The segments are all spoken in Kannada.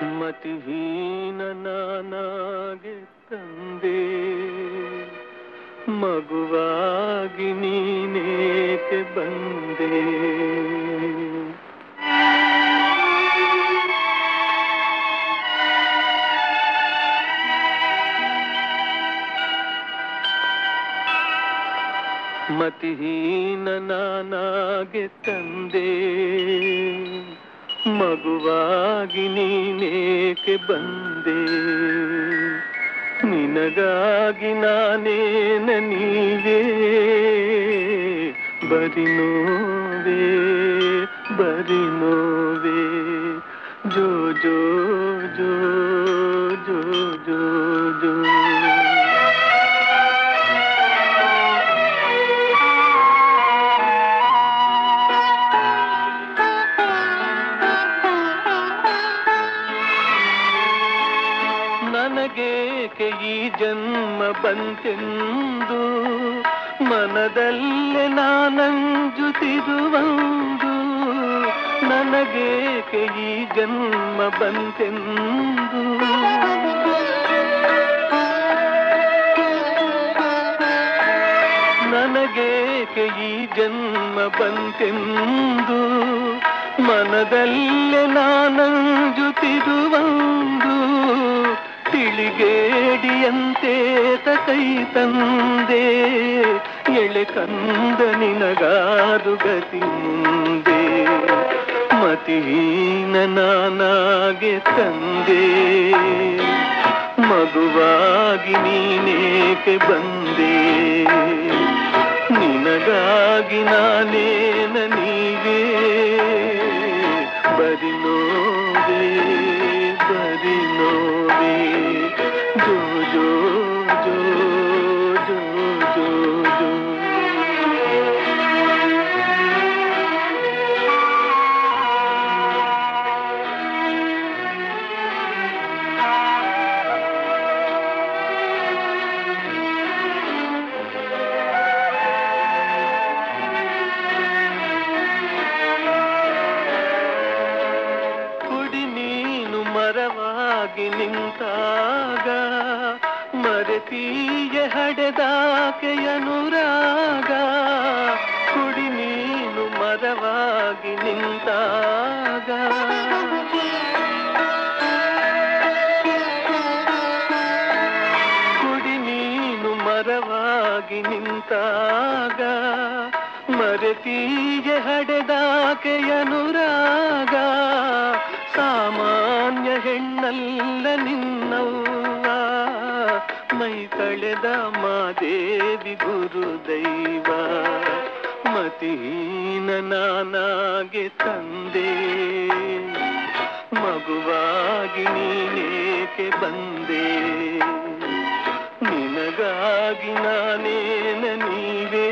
ಮತಿಹೀನ ನಾನಾಗೆ ತಂದೆ ಮಗುವಾಗಿ ನೀನೇಕೆ ಬಂದೆ ಮತಿಹೀನ ನಾನಾಗೆ ತಂದೆ ಮಗುವಾಗಿ ನೀನೇಕೆ ಬಂದೆ ನಿನಗಾಗಿ ನಾನೇನ ನೀವೇ ಬರಿ ನೋವೇ ಬರಿ ನೋವೇ ಜೋ ಜೋ ಜೋ ಜೋ ಜೋ ಜೋ ನನಗೇಕೆ ಈ ಜನ್ಮ ಬಂತೆಂದು ಮನದಲ್ಲೇ ನಾನಂಜುತ್ತಿರುವಂದು ನನಗೇಕೆ ಈ ಜನ್ಮ ಬಂತೆಂದು ನನಗೇಕೆ ಈ ಜನ್ಮ ಬಂತೆಂದು ಮನದಲ್ಲೇ ನಾನಂಜುತ್ತಿರುವಂದು ತಿಳಿಗೇಡಿಯಂತೆ ಕೈ ತಂದೆ ಎಳೆ ಕಂದ ನಿನಗಾರು ಗತಿ ಮುಂದೆ ಮತಿಹೀನ ನಾನಾಗೆ ತಂದೆ ಮಗುವಾಗಿ ನೀನೇಕೆ ಬಂದೆ ನಿನಗಾಗಿ ನಾನೇನ ನೀವೇ ಬರಿ ನೋವೇ ಬರಿ ನೋವೇ ಜೋ ಜೋ ಜೋ ಜೋ ಜೋ ಜೋ ಕುಡಿ ನೀನು ಮರವಾಗಿ ನಿಂತಾಗ ಮರೆತೀಯ ಹಡೆದಾಕೆ ಅನುರಾಗ ಕುಡಿ ನೀನು ಮರವಾಗಿ ನಿಂತಾಗ ಕುಡಿ ನೀನು ಮರವಾಗಿ ನಿಂತಾಗ ಮರೆತೀಯ ಹಡೆದಾಕೆ ಅನುರಾಗ ಸಾಮಾನ್ಯ ಹೆಣ್ಣಲ್ಲ ನಿನ್ನವ್ವ ಮೈ ಕಳೆದ ಮಾದೇವಿ ಗುರುದೈವ ಮತಿಹೀನ ನಾನಾಗೆ ತಂದೆ ಮಗುವಾಗಿ ನೀನೇಕೆ ಬಂದೆ ನಿನಗಾಗಿ ನಾನೇನ ನೀವೇ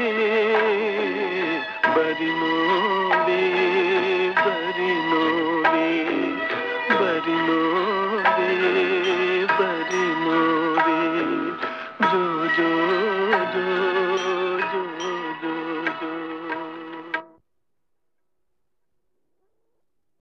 ಬರಿ ನೋವೇ ಬರಿ ನೋವೇ ಬರಿ ನೋವೇ